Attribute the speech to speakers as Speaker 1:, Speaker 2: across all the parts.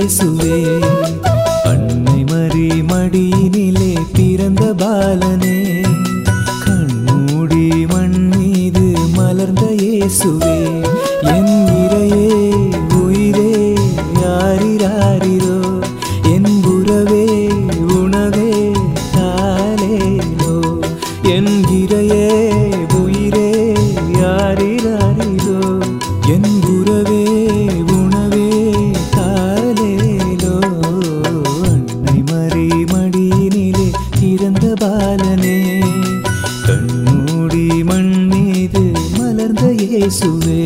Speaker 1: இயேசுவே அன்னை மறி மடியினிலே பிறந்த பாலனே கண்மூடி மண் மீது மலர்ந்த இயேசுவே என் இறையே உயிரே யாரிராரிரோ என் உறவே உணவே தாலேலோ என் இறையே உயிரே யாரிராரிரோ என் உறவே உணவே தாலேலோ அன்னை மறி மடியினிலே பிறந்த பாலனே கண்மூடி மண் மீது மலர்ந்த இயேசுவே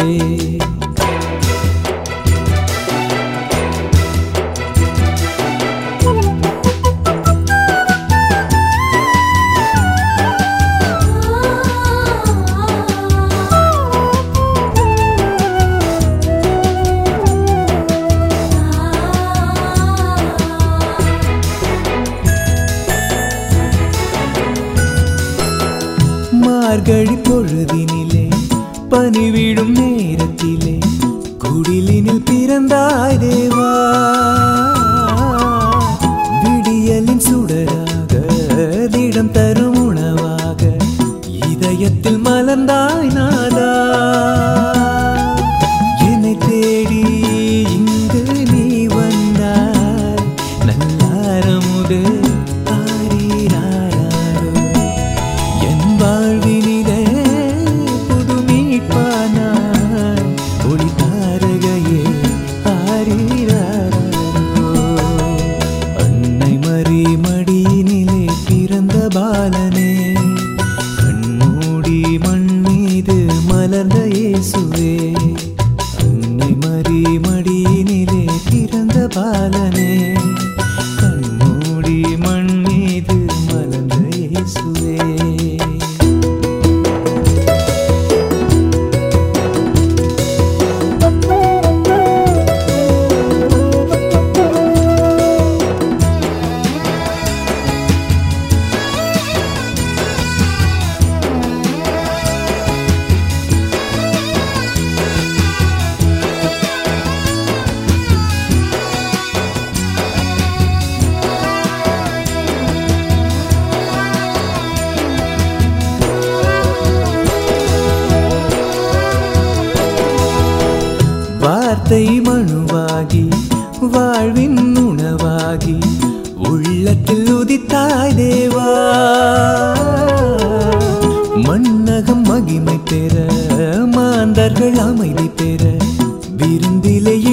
Speaker 1: மார்கழி பொழுதினிலே பனிவிடும் நேரத்திலே குடிலினில் பிறந்தாய் தேவா விடியலின் சுடராக திடம் தரும் உணவாக இதயத்தில் மலர்ந்தாய் நாதா என்னை தேடி இங்கு நீ வந்தாய் நல்லாரமுது ஆரீராரோ என் வாழ்வினிலே புது மீட்பானாய் ஒளி தாரகையே ஆரீராரோ அன்னை மறி மடியினிலே பிறந்த பாலனே கண்மூடி மண் மீது மலர்ந்த இயேசுவே அன்னை மறி மடியினிலே பிறந்த பாலனே கண்மூடி மண் மீது மலர்ந்த இயேசுவே வார்த்தை மனுவாகி வாழ்வின் உணவாகி உள்ளத்தில் உதித்தாய் தேவா மன்னகம் மகிமை பெற மாந்தர்கள் அமைதி பெற விருந்திலே